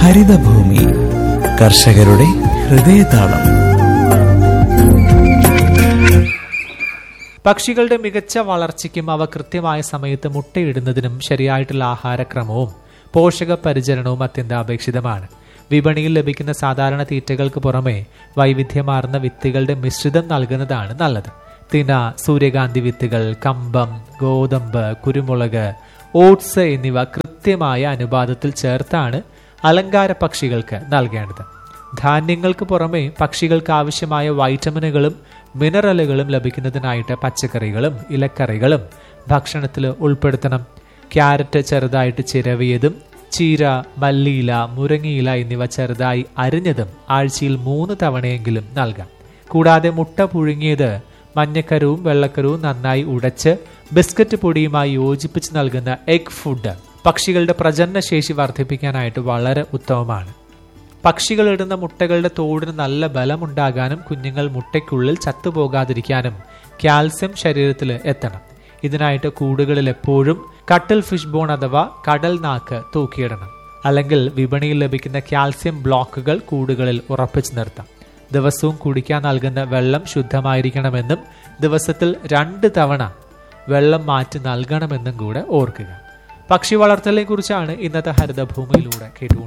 ഹരിതഭൂമി കർഷകരുടെ ഹൃദയതാളം പക്ഷികളുടെ മികച്ച വളർച്ചയ്ക്കും അവ കൃത്യമായ സമയത്ത് മുട്ടയിടുന്നതിനും ശരിയായിട്ടുള്ള ആഹാരക്രമവും പോഷക പരിചരണവും അത്യന്താപേക്ഷിതമാണ് വിപണിയിൽ ലഭിക്കുന്ന സാധാരണ തീറ്റകൾക്ക് പുറമെ വൈവിധ്യമാർന്ന വിത്തുകളുടെ മിശ്രിതം നൽകുന്നതാണ് നല്ലത് തിന സൂര്യകാന്തി വിത്തുകൾ കമ്പം ഗോതമ്പ് കുരുമുളക് ഓട്സ് എന്നിവ കൃത്യമായ അനുപാതത്തിൽ ചേർത്താണ് അലങ്കാര പക്ഷികൾക്ക് നൽകേണ്ടത് ധാന്യങ്ങൾക്ക് പുറമെ പക്ഷികൾക്ക് ആവശ്യമായ വൈറ്റമിനുകളും മിനറലുകളും ലഭിക്കുന്നതിനായിട്ട് പച്ചക്കറികളും ഇലക്കറികളും ഭക്ഷണത്തിൽ ഉൾപ്പെടുത്തണം ക്യാരറ്റ് ചെറുതായിട്ട് ചിരവിയതും ചീര മല്ലിയില മുരങ്ങിയില എന്നിവ ചെറുതായി അരിഞ്ഞതും ആഴ്ചയിൽ മൂന്ന് തവണയെങ്കിലും നൽകാം കൂടാതെ മുട്ട പുഴുങ്ങിയത് മഞ്ഞക്കരുവും വെള്ളക്കരുവും നന്നായി ഉടച്ച് ബിസ്ക്കറ്റ് പൊടിയുമായി യോജിപ്പിച്ച് നൽകുന്ന എഗ് ഫുഡ് പക്ഷികളുടെ പ്രജനനശേഷി വർദ്ധിപ്പിക്കാനായിട്ട് വളരെ ഉത്തമമാണ് പക്ഷികൾ ഇടുന്ന മുട്ടകളുടെ തോടിന് നല്ല ബലമുണ്ടാകാനും കുഞ്ഞുങ്ങൾ മുട്ടയ്ക്കുള്ളിൽ ചത്തുപോകാതിരിക്കാനും കാൽസ്യം ശരീരത്തിൽ എത്തണം ഇതിനായിട്ട് കൂടുകളിൽ എപ്പോഴും കട്ടിൽ ഫിഷ് ബോൺ അഥവാ കടൽ നാക്ക് തൂക്കിയിടണം അല്ലെങ്കിൽ വിപണിയിൽ ലഭിക്കുന്ന കാൽസ്യം ബ്ലോക്കുകൾ കൂടുകളിൽ ഉറപ്പിച്ചു നിർത്താം ദിവസവും കുടിക്കാൻ നൽകുന്ന വെള്ളം ശുദ്ധമായിരിക്കണമെന്നും ദിവസത്തിൽ രണ്ട് തവണ വെള്ളം മാറ്റി നൽകണമെന്നും കൂടെ ഓർക്കുക പക്ഷി വളർത്തലിനെ കുറിച്ചാണ് ഇന്നത്തെ ഹരിതഭൂമിയിലൂടെ കേട്ടുകൊണ്ടിരിക്കുന്നത്